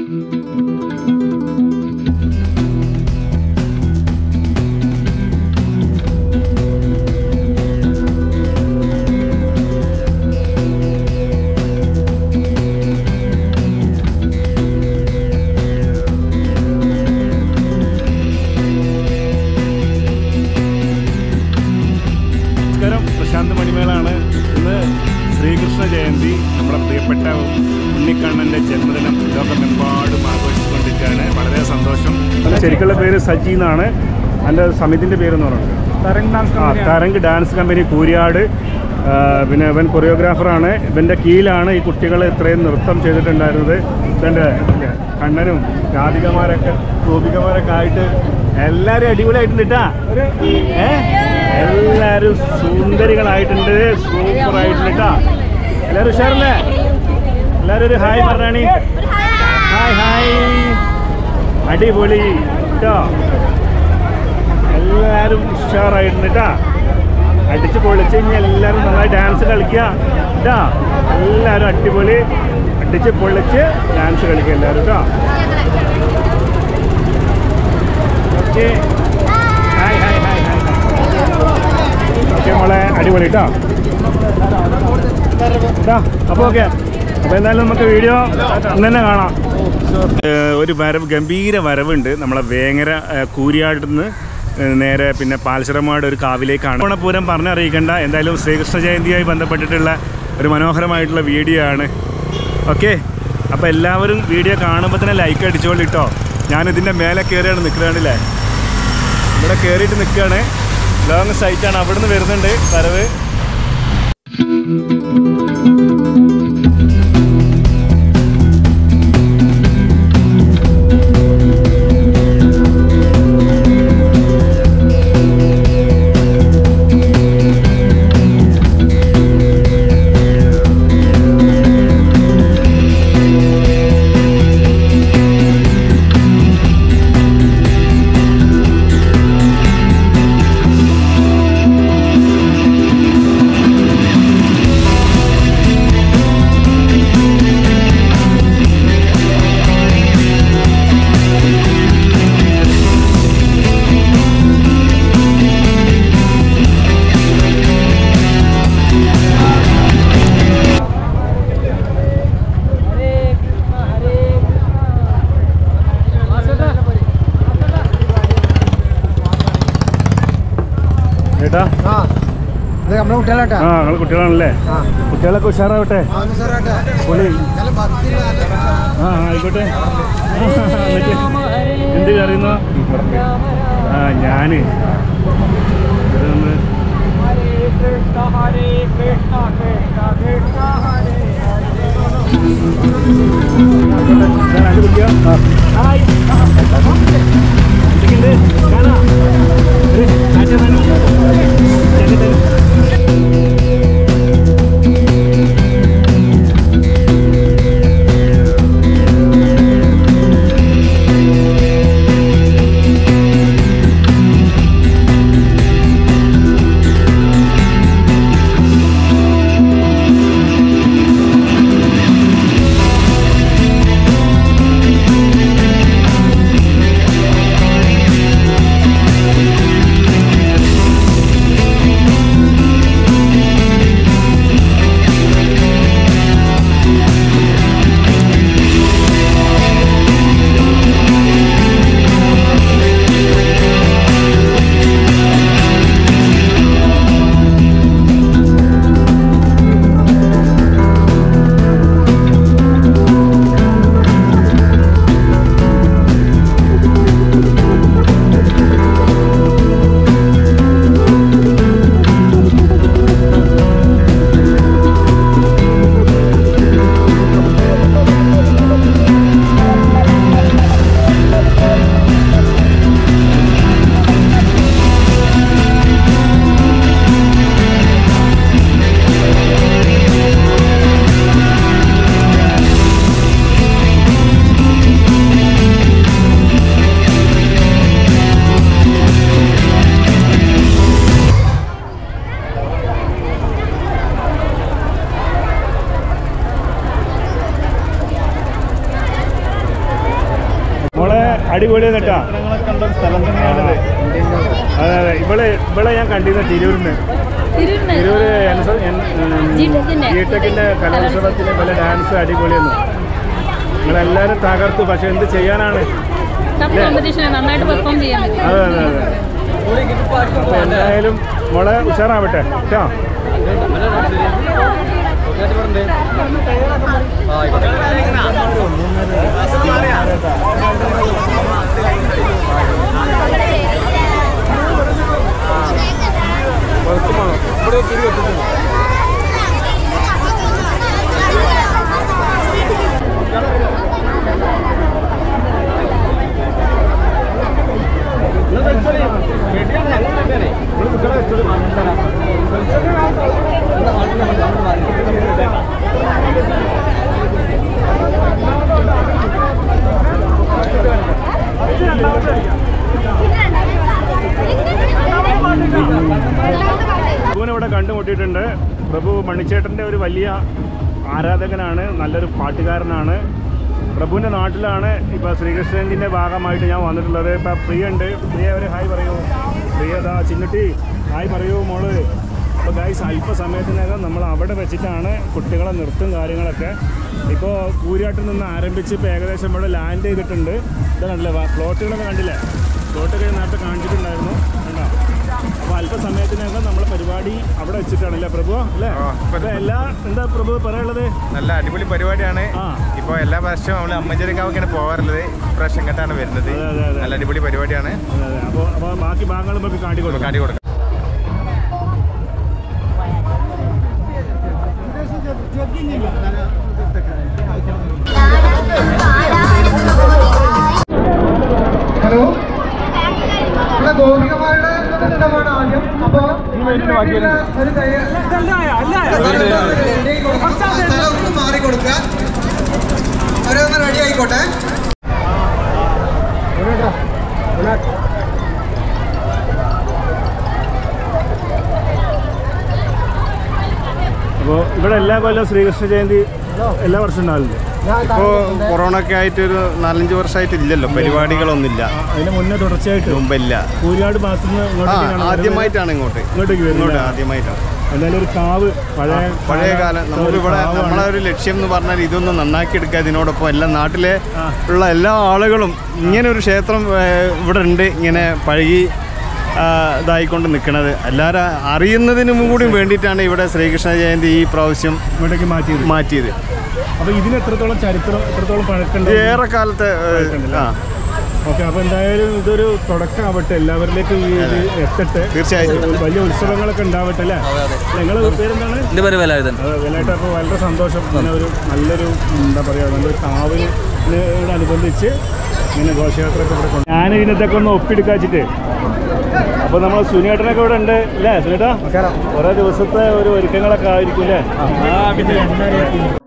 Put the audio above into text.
നമസ്കാരം പ്രശാന്ത് മണിമേളാണ് ഇന്ന് ശ്രീകൃഷ്ണ ജയന്തി നമ്മുടെ പ്രിയപ്പെട്ട ഉണ്ണിക്കണ്ണൻ്റെ ജന്മദിനം ലോകമെമ്പാടും ആഘോഷിച്ചുകൊണ്ടിരിക്കുകയാണ് വളരെ സന്തോഷം ശരിക്കുള്ള പേര് സജി എന്നാണ് എൻ്റെ സമിതിൻ്റെ പേരെന്ന് പറയുന്നത് ആ തരംഗ് ഡാൻസ് കമ്പനി കൂരിയാട് ആ, പിന്നെ ഇവൻ കൊറിയോഗ്രാഫറാണ് ഇവൻ്റെ കീഴിലാണ് ഈ കുട്ടികൾ ഇത്രയും നൃത്തം ചെയ്തിട്ടുണ്ടായിരുന്നത് ഇവൻ്റെ കണ്ണനും രാധികമാരൊക്കെ ഗോപികമാരൊക്കെ ആയിട്ട് എല്ലാവരും അടിപൊളിയായിട്ടുണ്ട് കേട്ടാ ഏ എല്ലാവരും സുന്ദരികളായിട്ടുണ്ട് സൂപ്പർ ആയിട്ടുണ്ട് കേട്ടാ എല്ലാവരും ഉഷാറല്ലേ എല്ലാവരും ഒരു ഹായ് പറഞ്ഞാണി ഹായ് ഹായ് അടിപൊളി കേട്ടോ എല്ലാവരും ഉഷാറായിട്ടുണ്ട് കേട്ടാ അടിച്ച് പൊളിച്ച് കഴിഞ്ഞാൽ എല്ലാവരും നന്നായി ഡാൻസ് കളിക്കുക കേട്ടാ എല്ലാവരും അടിപൊളി അടിച്ച് പൊളിച്ച് ഡാൻസ് കളിക്കുക എല്ലാവരും കേട്ടോ okay hi hi hi hi okay മോളെ അടിപൊളി കേട്ടോ കേട്ടോ അപ്പോൾ ഓക്കെ അപ്പോൾ എന്തായാലും നമുക്ക് വീഡിയോ അന്ന് തന്നെ കാണാം ഏഹ് ഒരു വരവ് ഗംഭീര വരവുണ്ട് നമ്മളെ വേങ്ങര ഏഹ് കൂരിയാട് നിന്ന് ഏഹ് നേരെ പിന്നെ പാൽശ്രമാട് ഒരു കാവിലേക്കാണ് ഓണപ്പൂരം പറഞ്ഞറിയിക്കേണ്ട എന്തായാലും ശ്രീകൃഷ്ണ ജയന്തിയായി ബന്ധപ്പെട്ടിട്ടുള്ള ഒരു മനോഹരമായിട്ടുള്ള വീഡിയോ ആണ് ഓക്കെ അപ്പോൾ എല്ലാവരും വീഡിയോ കാണുമ്പോൾ തന്നെ ലൈക്ക് അടിച്ചോളൂ കേട്ടോ ഞാനിതിൻ്റെ മേലെ കയറിയാണ് നിൽക്കുകയാണല്ലേ ഇവിടെ കയറിയിട്ട് നിൽക്കുകയാണ് ലോങ് സൈറ്റാണ് അവിടെ നിന്ന് വരുന്നുണ്ട് വരവ് ഏട്ടാ ആ ഇത് നമ്മുടെ കുട്ടികളാട്ടാ ആ നിങ്ങൾ കുട്ടികളാണല്ലേ ആ കുട്ടികളൊക്കെ ഉഷാറാവട്ടെ ആ സാറാട്ടാ പൊളി നല്ല ഭക്തി ആ ആയിക്കോട്ടെ എന്നിട്ട് എന്ത് കറിയുന്നു ആ ഞാന് ഇതൊന്ന് ഞാൻ അത് കുടിക്കാം. ഹായ്. എന്തൊക്കെയുണ്ട്? കാണാ? ഒരു കാറ്റ് വന്നാലോ? ചെറുത്. ആ അടിപൊളി കേട്ടാ കണ്ട ഒരു സ്ഥലം തന്നെയാണിത് അതെ അതെ ഇവള് ഇവളെ ഞാൻ കണ്ടിരുന്ന തിരൂരിന് തിരൂരിന് തിരൂര് എൻസ- എൻ- ഉം, ജി-ടെക്കിന്റെ. ജി-ടെക്കിന്റെ കലോത്സവത്തിന് പല ഡാൻസ് അടിപൊളിയെന്നു നിങ്ങളെല്ലാവരും തകർത്തു പക്ഷെ എന്ത് ചെയ്യാനാണ് ടഫ് കോമ്പറ്റീഷൻ നന്നായിട്ട് പെർഫോം ചെയ്യാൻ പറ്റും അതെ അതെ അതെ അപ്പൊ എന്തായാലും മോളെ ഉഷാറാവട്ടെ കേട്ടോ പ്രഭുവിനെ ഇവിടെ കണ്ടുമുട്ടിയിട്ടുണ്ട് പ്രഭു മണിച്ചേട്ടൻ്റെ ഒരു വലിയ ആരാധകനാണ് നല്ലൊരു പാട്ടുകാരനാണ് പ്രഭുവിൻ്റെ നാട്ടിലാണ് ഇപ്പോൾ ശ്രീകൃഷ്ണൻ്റെ ഭാഗമായിട്ട് ഞാൻ വന്നിട്ടുള്ളത് ഇപ്പം പ്രിയ ഉണ്ട് പ്രിയ ഒരു ഹായ് പറയൂ പ്രിയ ദാ ചിന്നുട്ടി ഹായ് പറയൂ മോള് അപ്പോൾ ഗൈസ് അല്പസമയത്തിനകം നമ്മൾ അവിടെ വെച്ചിട്ടാണ് കുട്ടികളെ നിർത്തും കാര്യങ്ങളൊക്കെ ഇപ്പോൾ കൂരിയാട്ടിൽ നിന്ന് ആരംഭിച്ച് ഇപ്പോൾ ഏകദേശം ഇവിടെ ലാൻഡ് ചെയ്തിട്ടുണ്ട് ഇതാണല്ലേ പ്ലോട്ടുകളൊക്കെ കണ്ടില്ലേ പ്ലോട്ടൊക്കെ നേരത്തെ കാണിച്ചിട്ടുണ്ടായിരുന്നു കണ്ടോ അപ്പോൾ അല്പസമയത്തിനകം നമ്മളെ പരിപാടി അവിടെ വെച്ചിട്ടാണല്ലേ പ്രഭു അല്ലേ ആ, ഇപ്പൊ- അപ്പോൾ എല്ലാ എന്താ പ്രഭു പറയാനുള്ളത് നല്ല അടിപൊളി പരിപാടിയാണ് ആ. ഇപ്പോൾ എല്ലാ വർഷവും നമ്മൾ അമ്മച്ചേരിക്കാവൊക്കെയാണ് പോകാറുള്ളത് ഇപ്രാവശ്യം ഇങ്ങോട്ടാണ് വരുന്നത് അതെ, അതെ, അതെ. നല്ല അടിപൊളി പരിപാടിയാണ് അതെ അതെ അപ്പോൾ അപ്പോൾ ബാക്കി ഭാഗങ്ങൾ നമുക്ക് കാട്ടിക്കൊടുക്കാം കാട്ടി കൊടുക്കാം ഹലോ ഇവിടെ ഗോപികമാരുടെ ഇഷ്ടമാണ് ആദ്യം അപ്പൊ ഒരു തയ്യ- സ്ഥലം ഒന്ന് മാറി കൊടുക്കുക അവരൊന്ന് റെഡി ആയിക്കോട്ടെ അപ്പോൾ ഇവിടെ എല്ലാ കൊല്ലം ശ്രീകൃഷ്ണ ജയന്തി എല്ലാ വർഷവും ഉണ്ടാവില്ലേ ഇപ്പോൾ കൊറോണ ഒക്കെ ആയിട്ട് ഒരു നാലഞ്ച് വർഷമായിട്ട് ഇല്ലല്ലോ പരിപാടികളൊന്നുമില്ല ആ, അതിന് മുന്നേ തുടർച്ചയായിട്ട് മുമ്പില്ല കൂരിയാട് ഭാഗത്തുനിന്ന് ആ ഇങ്ങോട്ടേക്കാണ് ആദ്യമായിട്ടാണ് ഇങ്ങോട്ട് ഇങ്ങോട്ടേക്ക് ഇങ്ങോട്ട് വരുന്നത് ആദ്യമായിട്ടാണ് എന്തായാലും ഒരു കാവ് പഴയ പഴയ കാലം ഒരു നമ്മളിവിടെ കാവാണ്. നമ്മളെ ഒരു ലക്ഷ്യം എന്ന് പറഞ്ഞാൽ ഇതൊന്ന് നന്നാക്കി എടുക്കുക ഇതിനോടൊപ്പം എല്ലാ നാട്ടിലെ ആ. ഉള്ള എല്ലാ ആളുകളും ഇങ്ങനെ ഒരു ക്ഷേത്രം ഏഹ്, ഇവിടെ ഉണ്ട് ഇങ്ങനെ പഴകി ആ, ഇതായിക്കൊണ്ട് നിൽക്കുന്നത് എല്ലാവരും അറിയുന്നതിനും കൂടി വേണ്ടിയിട്ടാണ് ഇവിടെ ശ്രീകൃഷ്ണ ജയന്തി ഈ പ്രാവശ്യം ഇങ്ങോട്ടേക്ക് മാറ്റിയത് മാറ്റിയത് അപ്പോൾ ഇതിന് എത്രത്തോളം ചരിത്രം എത്രത്തോളം പഴക്കമുണ്ട് ഇത് ഏറെ കാലത്തെ ഏഹ്, പഴക്കമുണ്ടല്ലേ? ആ ഓക്കെ അപ്പോൾ എന്തായാലും ഇതൊരു തുടക്കമാവട്ടെ എല്ലാവരിലേക്കും ഈ ഇത് എത്തട്ടെ തീർച്ചയായിട്ടും. ഒരു വലിയ ഉത്സവങ്ങളൊക്കെ ഉണ്ടാവട്ടെ അല്ലേ നിങ്ങൾ പേരെന്താണ് എൻ്റെ പേര് വേലായുധൻ അതെ വേലായിട്ട് അപ്പോൾ വളരെ സന്തോഷം ഇങ്ങനെ ഒരു നല്ലൊരു എന്താ പറയുക നല്ലൊരു കാവിനോടനുബന്ധിച്ച് ഇങ്ങനെ ഘോഷയാത്രയൊക്കെ ഇവിടെ കൊണ്ട് ഞാൻ ഇതിനകത്തൊക്കെ ഒന്ന് ഒപ്പിയെടുക്കാച്ചിട്ട് അപ്പോൾ നമ്മൾ സുനിയേട്ടനൊക്കെ ഇവിടെ ഉണ്ട് അല്ലേ സുനിയേട്ടാ കുറേ ദിവസത്തെ ഒരു ഒരുക്കങ്ങളൊക്കെ ആയിരിക്കും അല്ലേ